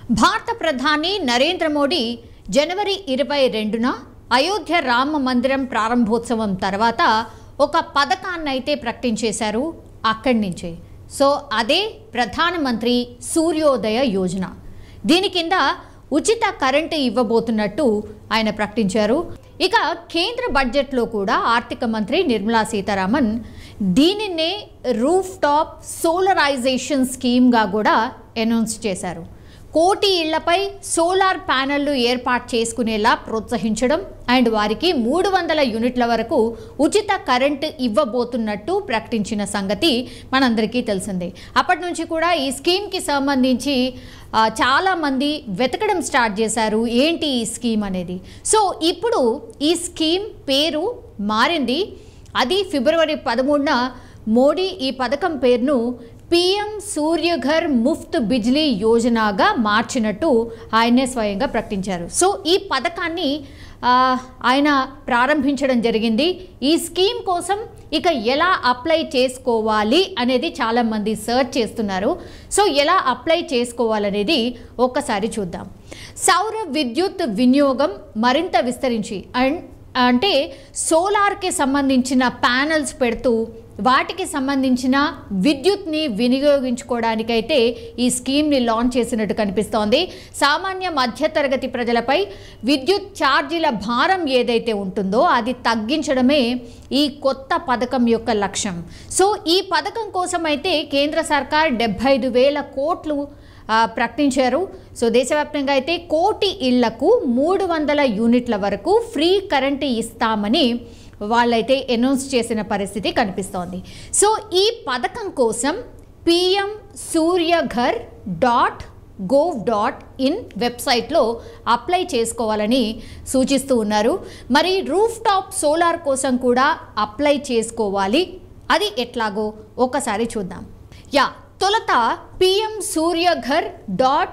భారత ప్రధాని నరేంద్ర మోడీ జనవరి ఇరవై రెండున అయోధ్య రామ మందిరం ప్రారంభోత్సవం తర్వాత ఒక పథకాన్ని అయితే ప్రకటించేశారు అక్కడి నుంచే సో అదే ప్రధానమంత్రి సూర్యోదయ యోజన దీని కింద ఉచిత కరెంటు ఇవ్వబోతున్నట్టు ఆయన ప్రకటించారు ఇక కేంద్ర బడ్జెట్లో కూడా ఆర్థిక మంత్రి నిర్మలా సీతారామన్ దీనినే రూఫ్ టాప్ సోలరైజేషన్ స్కీమ్గా కూడా అనౌన్స్ చేశారు కోటి ఇళ్లపై సోలార్ ప్యానెళ్లు ఏర్పాటు చేసుకునేలా ప్రోత్సహించడం అండ్ వారికి మూడు వందల యూనిట్ల వరకు ఉచిత కరెంటు ఇవ్వబోతున్నట్టు ప్రకటించిన సంగతి మనందరికీ తెలిసిందే అప్పటి నుంచి కూడా ఈ స్కీమ్కి సంబంధించి ఆ, చాలామంది వెతకడం స్టార్ట్ చేశారు ఏంటి ఈ స్కీమ్ అనేది సో ఇప్పుడు ఈ స్కీమ్ పేరు మారింది అది ఫిబ్రవరి పదమూడున మోడీ ఈ పథకం పేరును పిఎం సూర్యఘర్ ముఫ్త్ బిజ్లీ యోజనగా మార్చినట్టు ఆయనే స్వయంగా ప్రకటించారు సో ఈ పథకాన్ని ఆ, ఆయన ప్రారంభించడం జరిగింది ఈ స్కీమ్ కోసం ఇక ఎలా అప్లై చేసుకోవాలి అనేది చాలామంది సర్చ్ చేస్తున్నారు సో ఎలా అప్లై చేసుకోవాలనేది ఒక్కసారి చూద్దాం సౌర విద్యుత్ వినియోగం మరింత విస్తరించి అండ్ అంటే సోలార్కి సంబంధించిన ప్యానల్స్ పెడుతూ వాటికి సంబంధించిన విద్యుత్ని వినియోగించుకోవడానికైతే ఈ స్కీమ్ని లాంచ్ చేసినట్టు కనిపిస్తోంది సామాన్య మధ్యతరగతి ప్రజలపై విద్యుత్ ఛార్జీల భారం ఏదైతే ఉంటుందో అది తగ్గించడమే ఈ కొత్త పథకం యొక్క లక్ష్యం సో ఈ పథకం కోసం అయితే కేంద్ర సర్కార్ డెబ్బై ఐదు వేల కోట్లు ఆ, ప్రకటించారు సో దేశవ్యాప్తంగా అయితే కోటి ఇళ్లకు మూడు వందల యూనిట్ల వరకు ఫ్రీ కరెంటు ఇస్తామని వాళ్ళైతే అనౌన్స్ చేసిన పరిస్థితి కనిపిస్తోంది సో ఈ పథకం కోసం PM Suryaghar dot gov dot in వెబ్సైట్లో అప్లై చేసుకోవాలని సూచిస్తూ ఉన్నారు మరి రూఫ్ టాప్ సోలార్ కోసం కూడా అప్లై చేసుకోవాలి అది ఎట్లాగో ఒకసారి చూద్దాం యా తొలత PM Suryaghar dot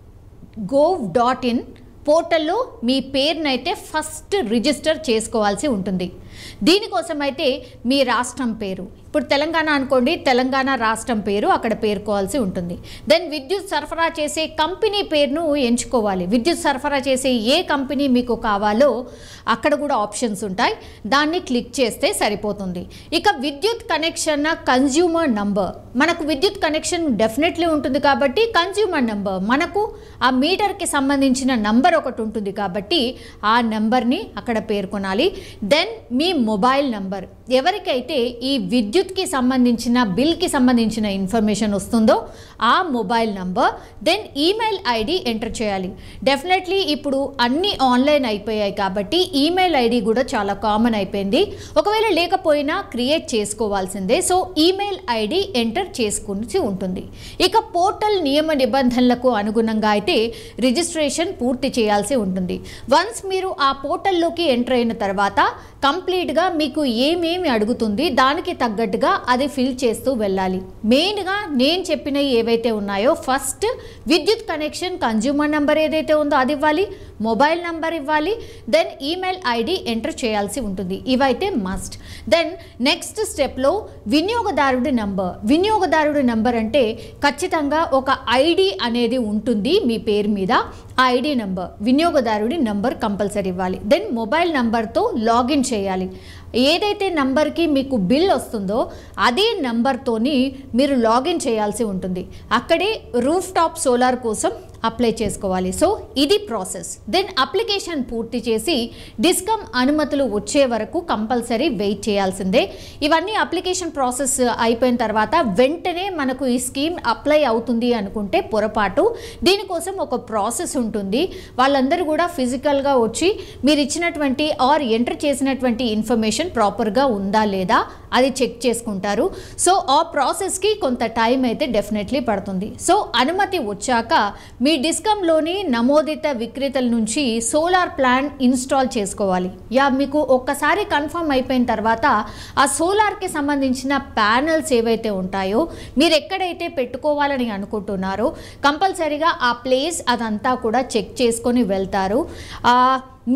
gov dot in పోర్టల్లో మీ పేరునైతే ఫస్ట్ రిజిస్టర్ చేసుకోవాల్సి ఉంటుంది దీనికోసం అయితే మీ రాష్ట్రం పేరు ఇప్పుడు తెలంగాణ అనుకోండి తెలంగాణ రాష్ట్రం పేరు అక్కడ పేర్కోవాల్సి ఉంటుంది దెన్ విద్యుత్ సరఫరా చేసే కంపెనీ పేరును ఎంచుకోవాలి విద్యుత్ సరఫరా చేసే ఏ కంపెనీ మీకు కావాలో అక్కడ కూడా ఆప్షన్స్ ఉంటాయి దాన్ని క్లిక్ చేస్తే సరిపోతుంది ఇక విద్యుత్ కనెక్షన్ కన్జ్యూమర్ నంబర్ మనకు విద్యుత్ కనెక్షన్ డెఫినెట్లీ ఉంటుంది కాబట్టి కన్జ్యూమర్ నంబర్ మనకు ఆ మీటర్కి సంబంధించిన నంబర్ ఒకటి ఉంటుంది కాబట్టి ఆ నెంబర్ని అక్కడ పేర్కొనాలి దెన్ మీ మొబైల్ నంబర్ ఎవరికైతే ఈ విద్యుత్కి సంబంధించిన బిల్కి సంబంధించిన ఇన్ఫర్మేషన్ వస్తుందో ఆ mobile number then email ID enter చేయాలి డెఫినెట్లీ ఇప్పుడు అన్నీ ఆన్లైన్ అయిపోయాయి కాబట్టి ఈమెయిల్ ఐడి కూడా చాలా కామన్ అయిపోయింది ఒకవేళ లేకపోయినా క్రియేట్ చేసుకోవాల్సిందే సో ఈమెయిల్ ఐడి ఎంటర్ చేసుకుని ఉంటుంది ఇక పోర్టల్ నియమ నిబంధనలకు అనుగుణంగా అయితే రిజిస్ట్రేషన్ పూర్తి చేయాల్సి ఉంటుంది వన్స్ మీరు ఆ పోర్టల్లోకి ఎంటర్ అయిన తర్వాత కంప్లీట్గా మీకు ఏమేమి అడుగుతుంది దానికి తగ్గట్టుగా అది ఫిల్ చేస్తూ వెళ్ళాలి మెయిన్గా నేను చెప్పినవి ఏవైతే ఉన్నాయో ఫస్ట్ విద్యుత్ కనెక్షన్ కన్జ్యూమర్ నెంబర్ ఏదైతే ఉందో అది ఇవ్వాలి మొబైల్ నంబర్ ఇవ్వాలి దెన్ ఈమెయిల్ ఐడి ఎంటర్ చేయాల్సి ఉంటుంది ఇవైతే మస్ట్ దెన్ నెక్స్ట్ స్టెప్లో వినియోగదారుడి నంబర్ వినియోగదారుడి నంబర్ అంటే ఖచ్చితంగా ఒక ఐడి అనేది ఉంటుంది మీ పేరు మీద ఆ ఐడి నంబర్ వినియోగదారుడి నంబర్ కంపల్సరీ ఇవ్వాలి దెన్ మొబైల్ నంబర్తో లాగిన్ చేయాలి ఏదైతే నంబర్కి మీకు బిల్ వస్తుందో అదే నంబర్తోని మీరు లాగిన్ చేయాల్సి ఉంటుంది అక్కడే రూఫ్ టాప్ సోలార్ కోసం అప్లై చేసుకోవాలి సో ఇది ప్రాసెస్ దెన్ అప్లికేషన్ పూర్తి చేసి డిస్కమ్ అనుమతులు వచ్చే వరకు కంపల్సరీ వెయిట్ చేయాల్సిందే ఇవన్నీ అప్లికేషన్ ప్రాసెస్ అయిపోయిన తర్వాత వెంటనే మనకు ఈ స్కీమ్ అప్లై అవుతుంది అనుకుంటే పొరపాటు దీనికోసం ఒక ప్రాసెస్ ఉంటుంది వాళ్ళందరూ కూడా ఫిజికల్గా వచ్చి మీరు ఇచ్చినటువంటి ఆర్ ఎంటర్ చేసినటువంటి ఇన్ఫర్మేషన్ ప్రాపర్గా ఉందా లేదా అది చెక్ చేసుకుంటారు సో ఆ ప్రాసెస్కి కొంత టైం అయితే డెఫినెట్లీ పడుతుంది సో అనుమతి వచ్చాక మీ డిస్కంలోని నమోదిత విక్రేతల నుంచి సోలార్ ప్లాన్ ఇన్స్టాల్ చేసుకోవాలి యా మీకు ఒక్కసారి కన్ఫర్మ్ అయిపోయిన తర్వాత ఆ సోలార్కి సంబంధించిన ప్యానల్స్ ఏవైతే ఉంటాయో మీరు ఎక్కడైతే పెట్టుకోవాలని అనుకుంటున్నారో కంపల్సరీగా ఆ ప్లేస్ అదంతా కూడా చెక్ చేసుకొని వెళ్తారు ఆ, మీ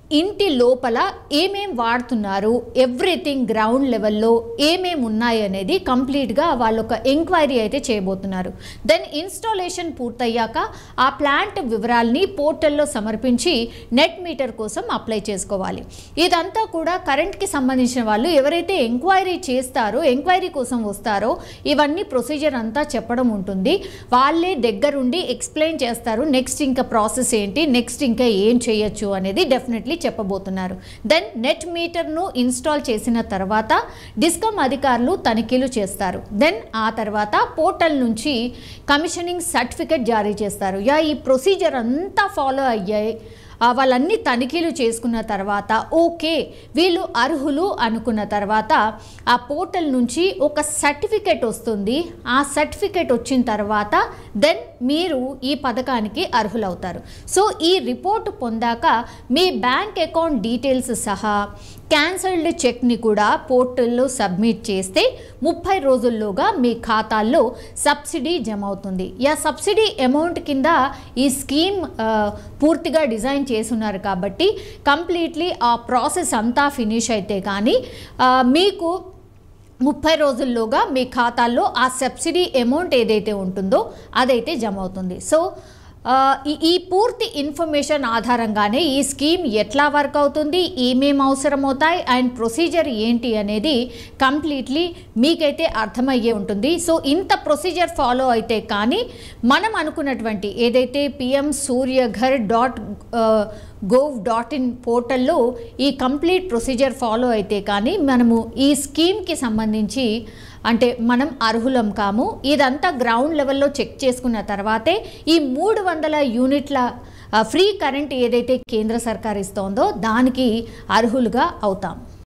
ఇంటి లోపల ఏమేం వాడుతున్నారు ఎవ్రీథింగ్ గ్రౌండ్ లెవెల్లో ఏమేం ఉన్నాయి అనేది కంప్లీట్గా వాళ్ళు ఒక ఎంక్వైరీ అయితే చేయబోతున్నారు దెన్ ఇన్స్టాలేషన్ పూర్తయ్యాక ఆ ప్లాంట్ వివరాల్ని పోర్టల్లో సమర్పించి నెట్ మీటర్ కోసం అప్లై చేసుకోవాలి ఇదంతా కూడా కరెంట్కి సంబంధించిన వాళ్ళు ఎవరైతే ఎంక్వైరీ చేస్తారో ఎంక్వైరీ కోసం వస్తారో ఇవన్నీ ప్రొసీజర్ అంతా చెప్పడం ఉంటుంది వాళ్ళే దగ్గరుండి ఎక్స్ప్లెయిన్ చేస్తారు నెక్స్ట్ ఇంకా ప్రాసెస్ ఏంటి నెక్స్ట్ ఇంకా ఏం చేయొచ్చు అనేది డెఫినెట్లీ చెప్పబోతున్నారు దెన్ నెట్ మీటర్ను ఇన్స్టాల్ చేసిన తర్వాత డిస్కమ్ అధికారులు తనిఖీలు చేస్తారు దెన్ ఆ తర్వాత పోర్టల్ నుంచి కమిషనింగ్ సర్టిఫికెట్ జారీ చేస్తారు యా ఈ ప్రొసీజర్ అంతా ఫాలో అయ్యాయి ఆ, వాళ్ళన్ని తనిఖీలు చేసుకున్న తర్వాత ఓకే వీళ్ళు అర్హులు అనుకున్న తర్వాత ఆ పోర్టల్ నుంచి ఒక సర్టిఫికెట్ వస్తుంది ఆ సర్టిఫికెట్ వచ్చిన తర్వాత దెన్ మీరు ఈ పథకానికి అర్హులవుతారు సో ఈ రిపోర్ట్ పొందాక మీ బ్యాంక్ అకౌంట్ డీటెయిల్స్ సహా క్యాన్సల్డ్ చెక్ని కూడా పోర్టల్లో సబ్మిట్ చేస్తే ముప్పై రోజుల్లోగా మీ ఖాతాల్లో సబ్సిడీ జమ అవుతుంది యా సబ్సిడీ అమౌంట్ కింద ఈ స్కీమ్ ఆ, పూర్తిగా డిజైన్ చేసున్నారు కాబట్టి కంప్లీట్లీ ఆ ప్రాసెస్ అంతా ఫినిష్ అయితే కానీ ఆ, మీకు ముప్పై రోజుల్లోగా మీ ఖాతాల్లో ఆ సబ్సిడీ అమౌంట్ ఏదైతే ఉంటుందో అదైతే జమ అవుతుంది సో ఆ, ఈ ఈ పూర్తి ఇన్ఫర్మేషన్ ఆధారంగానే ఈ స్కీమ్ ఎట్లా వర్క్ అవుతుంది ఏమేమి అవసరం అవుతాయి అండ్ ప్రొసీజర్ ఏంటి అనేది కంప్లీట్లీ మీకైతే అర్థమయ్యే ఉంటుంది సో ఇంత ప్రొసీజర్ ఫాలో అయితే కానీ మనం అనుకున్నటువంటి ఏదైతే PM Suryaghar dot gov dot in పోర్టల్లో ఈ కంప్లీట్ ప్రొసీజర్ ఫాలో అయితే కానీ మనము ఈ స్కీమ్కి సంబంధించి అంటే మనం అర్హులం కాము ఇదంతా గ్రౌండ్ లెవెల్లో చెక్ చేసుకున్న తర్వాతే ఈ మూడు వందల యూనిట్ల ఆ, ఫ్రీ కరెంట్ ఏదైతే కేంద్ర సర్కార్ ఇస్తోందో దానికి అర్హులుగా అవుతాం